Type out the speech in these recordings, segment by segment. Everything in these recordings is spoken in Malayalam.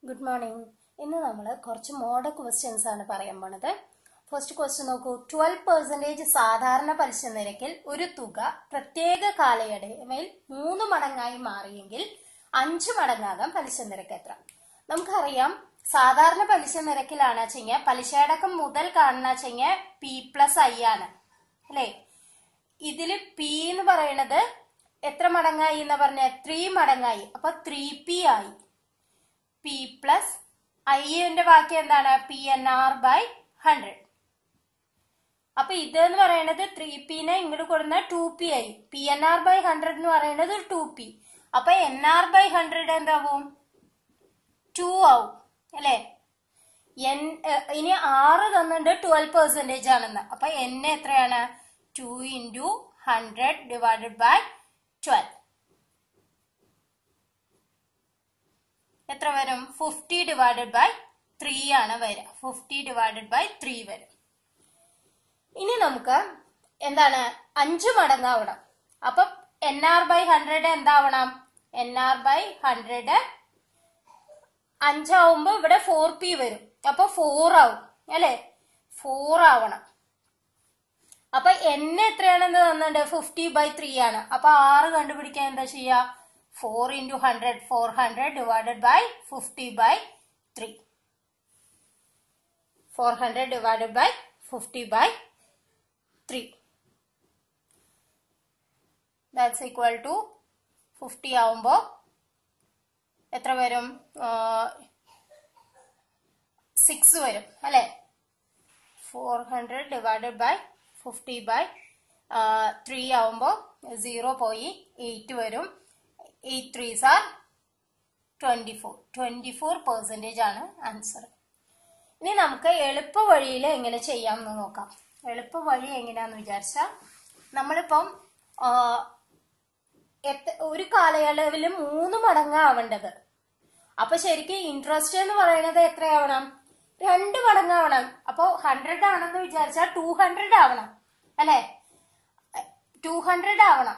ഗുഡ് മോർണിംഗ് ഇന്ന് നമ്മൾ കുറച്ച് മോഡൽ ക്വസ്റ്റ്യൻസ് ആണ് പറയാൻ പോണത് ഫസ്റ്റ് ക്വസ്റ്റ്യൻ നോക്കൂ ട്വൽവ് പെർസെൻറ്റേജ് സാധാരണ പലിശ നിരക്കിൽ ഒരു തുക പ്രത്യേക കാലയളവിൽ മൂന്ന് മടങ്ങായി മാറിയെങ്കിൽ അഞ്ച് മടങ്ങാകാം പലിശ നിരക്ക് എത്ര നമുക്കറിയാം സാധാരണ പലിശ നിരക്കിലാണ് വെച്ചെങ്കിൽ പലിശയടക്കം മുതൽ കാണുന്ന വെച്ചെങ്കിൽ പി പ്ലസ് ഐ ആണ് അല്ലേ ഇതില് പി എന്ന് പറയുന്നത് എത്ര മടങ്ങായി എന്ന് പറഞ്ഞ ത്രീ മടങ്ങായി അപ്പൊ ത്രീ പി ആയി പി പ്ലസ് ഐന്റെ ബാക്കി എന്താണ് P N R by hundred അപ്പൊ ഇത് എന്ന് പറയുന്നത് ത്രീ പിനെ ഇങ്ങോട്ട് കൊടുക്കുന്ന ടു പി ആയി P N R by hundred എന്ന് പറയുന്നത് ടു പി അപ്പൊ എൻ ആർ ബൈ ഹൺഡ്രഡ് എന്താവും ടു ആവും അല്ലെ എൻ ഇനി ആറ് തന്നിട്ട് ട്വൽവ് പെർസെന്റേജ് ആണെന്ന് അപ്പൊ എൻ എത്രയാണ് two into hundred divided by twelve എത്ര വരും ഫിഫ്റ്റി ഡിവൈഡഡ് ബൈ ത്രീ ആണ് വരിക ഫിഫ്റ്റി ഡിവൈഡഡ് ബൈ ത്രീ വരും ഇനി നമുക്ക് എന്താണ് അഞ്ച് മടങ്ങാവണം അപ്പം എൻ ആർ ബൈ ഹൺഡ്രഡ് എന്താവണം എൻ ആർ ബൈ ഹൺഡ്രഡ് അഞ്ചാവുമ്പോ ഇവിടെ ഫോർ പി വരും അപ്പൊ ഫോർ ആവും അല്ലെ ഫോർ ആവണം അപ്പൊ എൻ എത്രയാണെന്ന് തന്നിട്ടുണ്ട് ഫിഫ്റ്റി ബൈ ത്രീ ആണ് അപ്പൊ ആറ് കണ്ടുപിടിക്കാൻ എന്താ ചെയ്യാ four into hundred four hundred divided by fifty by three four hundred divided by fifty by three that's equal to fifty ആവുമ്പോ എത്ര വരും സിക്സ് വരും അല്ലെ four hundred divided by fifty by three ആവുമ്പോൾ സീറോ പോയി എയ്റ്റ് വരും eight threes are twenty four twenty four percentage ആണ് ആൻസർ ഇനി നമുക്ക് എളുപ്പ വഴിയിൽ എങ്ങനെ ചെയ്യാമെന്ന് നോക്കാം എളുപ്പ വഴി എങ്ങനെയാന്ന് വിചാരിച്ചാൽ നമ്മളിപ്പം ആ, എത്ര- ഒരു കാലയളവിൽ മൂന്ന് മടങ്ങാവേണ്ടത് അപ്പൊ ശരിക്കും ഇൻട്രസ്റ്റ് എന്ന് പറയുന്നത് എത്രയാവണം രണ്ട് മടങ്ങാവണം അപ്പൊ ഹൺഡ്രഡ് ആണെന്ന് വിചാരിച്ചാൽ ടു ഹൺഡ്രഡ് ആവണം അല്ലെ ടു ഹൺഡ്രഡ് ആവണം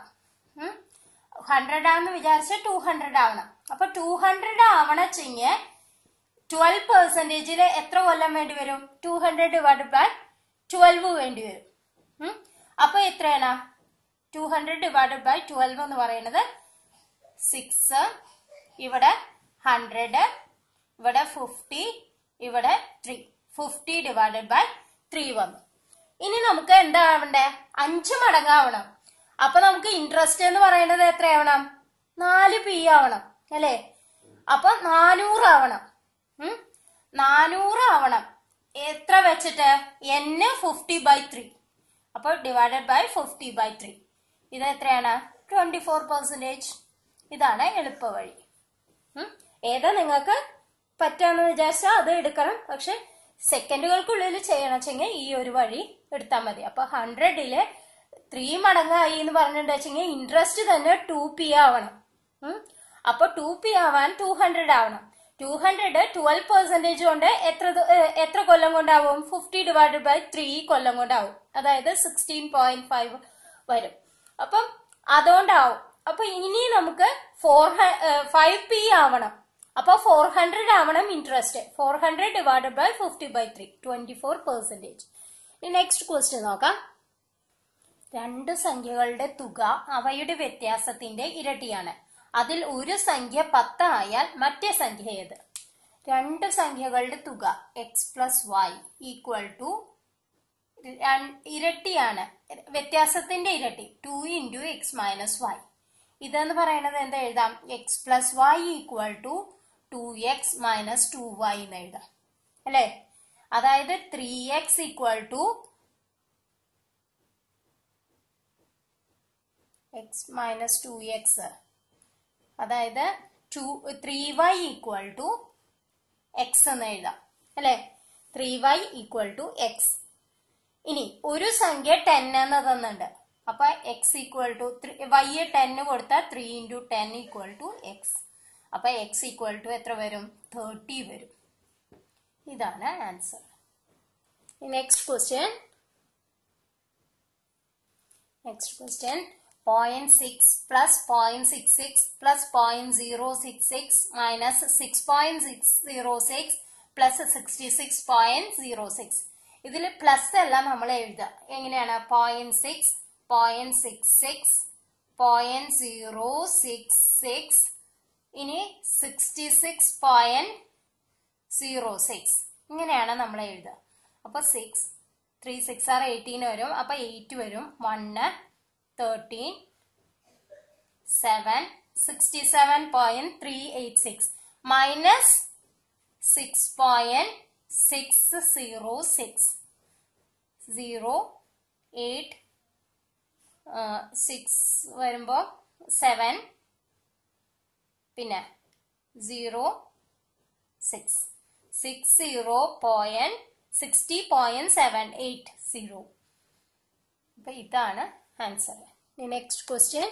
ഹൺഡ്രഡ് ആണെന്ന് വിചാരിച്ചാൽ ടു ഹൺഡ്രഡ് ആവണം അപ്പൊ ടു ഹൺഡ്രഡ് ആവണച്ചെങ്കിൽ ട്വൽവ് പെർസെന്റേജിൽ എത്ര കൊല്ലം വേണ്ടി വരും two hundred divide by twelve വേണ്ടി വരും ഉം? അപ്പൊ എത്രയാണ് two hundred divide by twelve എന്ന് പറയുന്നത് സിക്സ് ഇവിടെ ഹൺഡ്രഡ് ഇവിടെ ഫിഫ്റ്റി ഇവിടെ three fifty divided by three വന്നു ഇനി നമുക്ക് എന്താ ആവണ്ടേ അഞ്ച് മടങ്ങാവണം അപ്പൊ നമുക്ക് ഇൻട്രസ്റ്റ് എന്ന് പറയുന്നത് എത്രയാവണം നാല് പി ആവണം അല്ലേ അപ്പൊ നാനൂറ് ആവണം ഉം? നാനൂറ് ആവണം എത്ര വെച്ചിട്ട് എന് ഫിഫ്റ്റി ബൈ ത്രീ അപ്പോൾ divided by fifty by three ഇത് എത്രയാണ് ട്വന്റി ഫോർ പെർസെൻറ്റേജ് ഇതാണ് എളുപ്പ വഴി ഉം. ഏതാ നിങ്ങൾക്ക് പറ്റാന്ന് വിചാരിച്ചാൽ അത് എടുക്കണം പക്ഷെ സെക്കൻഡുകൾക്കുള്ളിൽ ചെയ്യണം വെച്ചെങ്കിൽ ഈ ഒരു വഴി എടുത്താൽ മതി അപ്പൊ ഹൺഡ്രഡില് ത്രീ മടങ്ങായി എന്ന് പറഞ്ഞിട്ട് വെച്ചെങ്കിൽ ഇൻട്രസ്റ്റ് തന്നെ ടു പി ആവണം ഉം. അപ്പൊ ടു പി ആവാൻ ടു ഹൺഡ്രഡ് ആവണം ടു ഹൺഡ്രഡ് ട്വൽവ് പെർസെന്റേജ് കൊണ്ട് എത്ര ദ- ഏ, എത്ര കൊല്ലം കൊണ്ടാവും ഫിഫ്റ്റി ഡിവൈഡഡ് ബൈ ത്രീ കൊല്ലം കൊണ്ടാവും അതായത് സിക്സ്റ്റീൻ പോയിന്റ് ഫൈവ് വരും അപ്പം അതുകൊണ്ടാവും അപ്പൊ ഇനി നമുക്ക് ഫോർ ഫൈവ് പി ആവണം അപ്പൊ ഫോർ ഹൺഡ്രഡ് ആവണം interest four hundred divided by fifty by three twenty four percentage ഇനി നെക്സ്റ്റ് ക്വസ്റ്റ്യൻ നോക്കാം രണ്ട് സംഖ്യകളുടെ തുക അവയുടെ വ്യത്യാസത്തിന്റെ ഇരട്ടിയാണ് അതിൽ ഒരു സംഖ്യ പത്ത് ആയാൽ മറ്റേ സംഖ്യ ഏത് രണ്ട് സംഖ്യകളുടെ തുക X plus Y equal to ഇരട്ടിയാണ് വ്യത്യാസത്തിന്റെ ഇരട്ടി two into X minus Y ഇതെന്ന് പറയുന്നത് എന്താ എഴുതാം X plus Y equal to two X minus two Y എന്ന് എഴുതാം അല്ലേ അതായത് three X equal to X minus two X അതായത് two three Y equal to X എന്ന് എഴുതാം അല്ലെ three Y equal to X ഇനി ഒരു സംഖ്യ ടെൻ എന്ന് തന്നുണ്ട് അപ്പൊ X equal to Y ten കൊടുത്താൽ three into ten equal to X അപ്പൊ എക്സ് ഈക്വൽ ടു എത്ര വരും തേർട്ടി വരും ഇതാണ് answer next question next question point six plus point six six plus point zero six six minus six point six zero six plus sixty six point zero six ഇതിൽ പ്ലസ് എല്ലാം നമ്മൾ എഴുതുക എങ്ങനെയാണ് point six point six six point zero six six ഇനി sixty six point zero six ഇങ്ങനെയാണ് നമ്മൾ എഴുതുക അപ്പൊ six three six are eighteen വരും അപ്പൊ എയ്റ്റ് വരും one thirteen seven sixty seven point three eight six minus six point six zero six zero eight six വരുമ്പോൾ സെവൻ പിന്നെ zero six six zero point sixty point seven eight zero അപ്പൊ ഇതാണ് ആൻസർ നെക്സ്റ്റ് ക്വസ്റ്റ്യൻ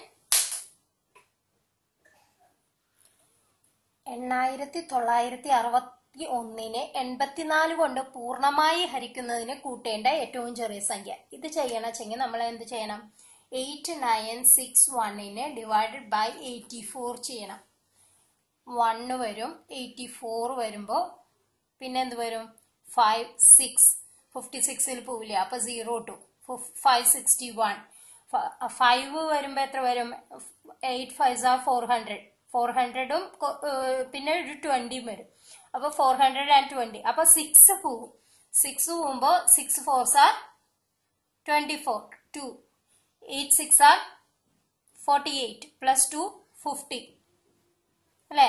എണ്ണായിരത്തി തൊള്ളായിരത്തി അറുപത്തി ഒന്നിനെ എൺപത്തിനാല് കൊണ്ട് പൂർണ്ണമായി ഹരിക്കുന്നതിന് കൂട്ടേണ്ട ഏറ്റവും ചെറിയ സംഖ്യ ഇത് ചെയ്യണമെങ്കിൽ നമ്മൾ എന്ത് ചെയ്യണം എയ്റ്റ് നയൻ സിക്സ് വണ്ണിനെ ഡിവൈഡഡ് ബൈ എയ്റ്റി ഫോർ ചെയ്യണം വണ്ണ് വരും എയ്റ്റി ഫോർ വരുമ്പോൾ പിന്നെ എന്ത് വരും ഫൈവ് സിക്സ് ഫിഫ്റ്റി സിക്സിൽ പോവില്ല അപ്പൊ zero two five sixty one five വരുമ്പോൾ എത്ര വരും eight five are four hundred four ഹൺഡ്രഡും പിന്നെ ഒരു ട്വന്റിയും വരും അപ്പൊ ഫോർ ഹൺഡ്രഡ് ആൻഡ് ട്വന്റി അപ്പൊ സിക്സ് പോവും സിക്സ് പോകുമ്പോൾ six fours are twenty four two eight six are forty eight plus two fifty അല്ലേ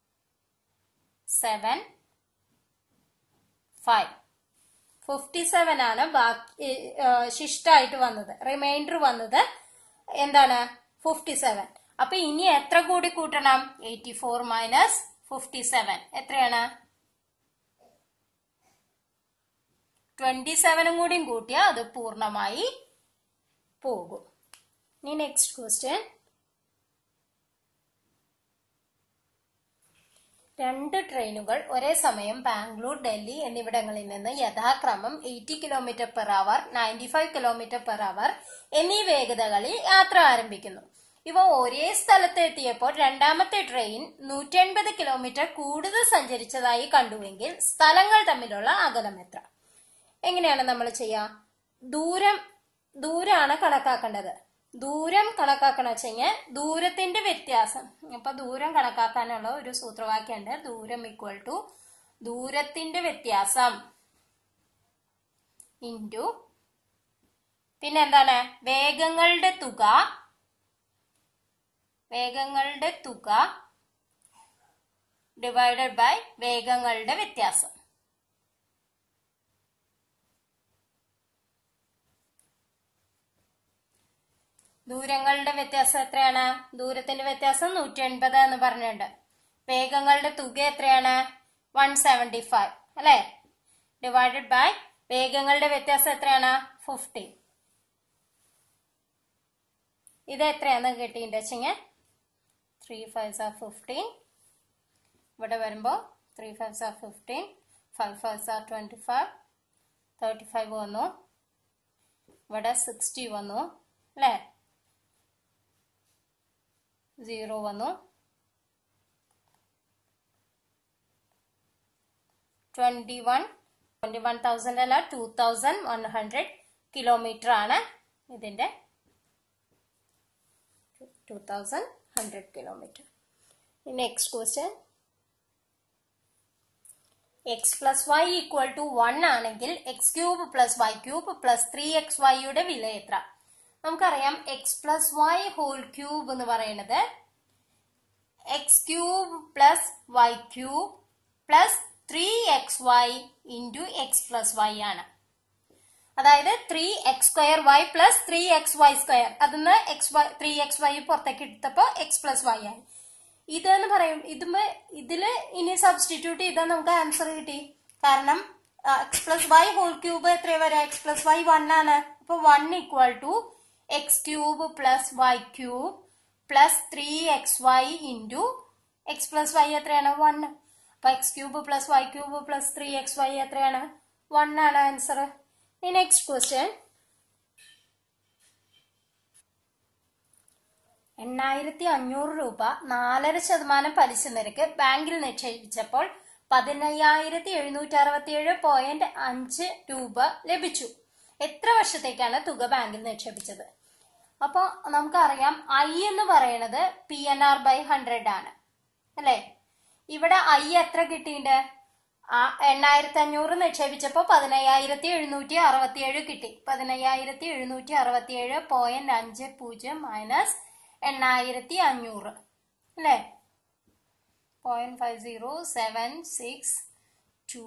സെവൻ ഫൈവ് ഫിഫ്റ്റി സെവൻ ആണ് ബാക്കി ശിഷ്ടായിട്ട് വന്നത് റിമൈൻഡർ വന്നത് എന്താണ് ഫിഫ്റ്റി സെവൻ അപ്പൊ ഇനി എത്ര കൂടി കൂട്ടണം eighty four minus fifty seven എത്രയാണ് ട്വന്റി സെവനും കൂടിയും കൂട്ടിയാൽ അത് പൂർണ്ണമായി പോകും ഇനി നെക്സ്റ്റ് ക്വസ്റ്റ്യൻ രണ്ട് ട്രെയിനുകൾ ഒരേ സമയം ബാംഗ്ലൂർ ഡൽഹി എന്നിവിടങ്ങളിൽ നിന്ന് യഥാക്രമം eighty kilometre per hour ninety five kilometre per hour എന്നീ വേഗതകളിൽ യാത്ര ആരംഭിക്കുന്നു ഇവ ഒരേ സ്ഥലത്ത് എത്തിയപ്പോൾ രണ്ടാമത്തെ ട്രെയിൻ നൂറ്റി അൻപത് കിലോമീറ്റർ കൂടുതൽ സഞ്ചരിച്ചതായി കണ്ടുവെങ്കിൽ സ്ഥലങ്ങൾ തമ്മിലുള്ള അകലം എത്ര എങ്ങനെയാണ് നമ്മൾ ചെയ്യുക ദൂരം ദൂരാണ് കണക്കാക്കേണ്ടത് ദൂരം കണക്കാക്കണ വെച്ചുകഴിഞ്ഞാൽ ദൂരത്തിന്റെ വ്യത്യാസം അപ്പൊ ദൂരം കണക്കാക്കാനുള്ള ഒരു സൂത്രവാക്യമുണ്ട് ദൂരം ഈക്വൽ ടു ദൂരത്തിന്റെ വ്യത്യാസം ഇൻറ്റു പിന്നെ എന്താണ് വേഗങ്ങളുടെ തുക വേഗങ്ങളുടെ തുക ഡിവൈഡഡ് ബൈ വേഗങ്ങളുടെ വ്യത്യാസം ദൂരങ്ങളുടെ വ്യത്യാസം എത്രയാണ് ദൂരത്തിന്റെ വ്യത്യാസം നൂറ്റി എൺപത് എന്ന് പറഞ്ഞിട്ടുണ്ട് വേഗങ്ങളുടെ തുക എത്രയാണ് വൺ സെവൻറ്റി ഫൈവ് അല്ലെ ഡിവൈഡഡ് ബൈ വേഗങ്ങളുടെ വ്യത്യാസം എത്രയാണ് ഫിഫ്റ്റി ഇത് എത്രയാന്ന് കിട്ടിയിട്ട് വെച്ചെങ്കിൽ ത്രീ ഫൈവ് ആർ ഫിഫ്റ്റീൻ ഇവിടെ വരുമ്പോൾ three fives are fifteen five fives are twenty five thirty five വന്നു ഇവിടെ സിക്സ്റ്റി വന്നു അല്ലേ സീറോ വന്നു twenty one twenty one thousand അല്ല two thousand one hundred kilometre ആണ് ഇതിന്റെ two thousand hundred kilometre next question X plus Y equal to one ആണെങ്കിൽ X cube plus Y cube plus three X വൈയുടെ വില എത്ര നമുക്കറിയാം X plus Y whole cube എന്ന് പറയുന്നത് X cube plus Y cube plus three X Y into X plus Y ആണ് അതായത് three X square Y plus three X Y square അതിന്ന് X Y three X Y പുറത്തേക്ക് എടുത്തപ്പോ എക്സ് പ്ലസ് വൈ ആയി ഇതെന്ന് പറയും ഇതുമ്പോ ഇതില് ഇനി സബ്സ്റ്റിറ്റ്യൂട്ട് ചെയ്താൽ നമുക്ക് ആൻസർ കിട്ടി കാരണം X plus Y whole cube എത്ര വരെ എക്സ് പ്ലസ് വൈ വൺ ആണ് അപ്പൊ one equal to X cube plus Y cube plus three X Y into X plus Y എത്രയാണ് വൺ അപ്പൊ X cube plus Y cube plus three X Y എത്രയാണ് വൺ ആണ് ആൻസർ നെക്സ്റ്റ് ക്വസ്റ്റ്യൻ എണ്ണായിരത്തി അഞ്ഞൂറ് രൂപ നാലര ശതമാനം പലിശ നിരക്ക് ബാങ്കിൽ നിക്ഷേപിച്ചപ്പോൾ പതിനയ്യായിരത്തി എഴുന്നൂറ്റി അറുപത്തിയേഴ് പോയിന്റ് അഞ്ച് രൂപ ലഭിച്ചു എത്ര വർഷത്തേക്കാണ് തുക ബാങ്കിൽ നിക്ഷേപിച്ചത് അപ്പോൾ നമുക്കറിയാം ഐ എന്ന് പറയുന്നത് P N R by hundred ആണ് അല്ലേ ഇവിടെ ഐ എത്ര കിട്ടിയിട്ടുണ്ട് ആ എണ്ണായിരത്തി അഞ്ഞൂറ് നിക്ഷേപിച്ചപ്പോ പതിനയ്യായിരത്തി എഴുന്നൂറ്റി അറുപത്തിയേഴ് കിട്ടി പതിനയ്യായിരത്തി എഴുന്നൂറ്റി അറുപത്തിയേഴ് പോയിന്റ് അഞ്ച് പൂജ്യം മൈനസ് എണ്ണായിരത്തി അഞ്ഞൂറ് അല്ലേ point five zero seven six two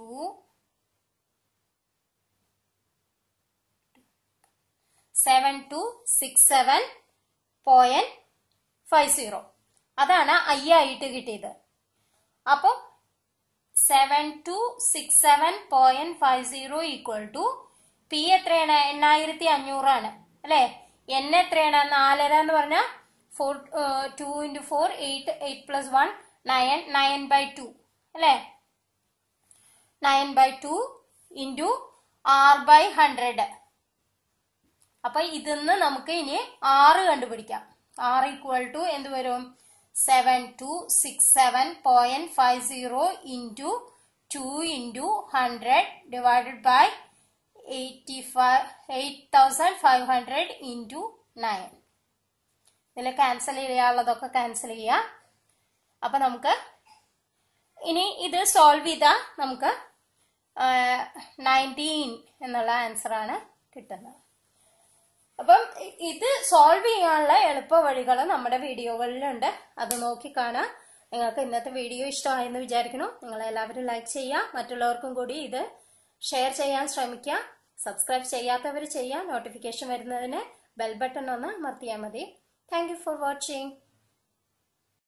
seven two six seven point five zero അതാണ് ഐ ആയിട്ട് കിട്ടിയത് അപ്പോൾ seven two six seven point five zero equal to P എത്രയാണ് എണ്ണായിരത്തി അഞ്ഞൂറാണ് അല്ലെ എൻ എത്രയാണ് നാലര എന്ന് പറഞ്ഞാൽ four two into four eight eight plus one nine nine by two അല്ലെ nine by two into R by hundred അപ്പൊ ഇതിന്ന് നമുക്ക് ഇനി ആറ് കണ്ടുപിടിക്കാം ആർ ഈക്വൽ ടു എന്ത് വരും seven two six seven point five zero into two into hundred divided by eighty five eight thousand five hundred into nine ഇതിൽ ക്യാൻസൽ ചെയ്യാനുള്ളതൊക്കെ ക്യാൻസൽ ചെയ്യാം അപ്പൊ നമുക്ക് ഇനി ഇത് സോൾവ് ചെയ്താൽ നമുക്ക് നയൻറ്റീൻ എന്നുള്ള ആൻസറാണ് കിട്ടുന്നത് അപ്പം ഇത് സോൾവ് ചെയ്യാനുള്ള എളുപ്പ വഴികൾ നമ്മുടെ വീഡിയോകളിലുണ്ട് അത് നോക്കി കാണാം നിങ്ങൾക്ക് ഇന്നത്തെ വീഡിയോ ഇഷ്ടമായെന്ന് വിചാരിക്കുന്നു നിങ്ങൾ എല്ലാവരും ലൈക്ക് ചെയ്യുക മറ്റുള്ളവർക്കും കൂടി ഇത് ഷെയർ ചെയ്യാൻ ശ്രമിക്കുക സബ്സ്ക്രൈബ് ചെയ്യാത്തവർ ചെയ്യുക നോട്ടിഫിക്കേഷൻ വരുന്നതിന് ബെൽ ബട്ടൺ ഒന്ന് അമർത്തിയാൽ മതി താങ്ക് യു ഫോർ വാച്ചിങ്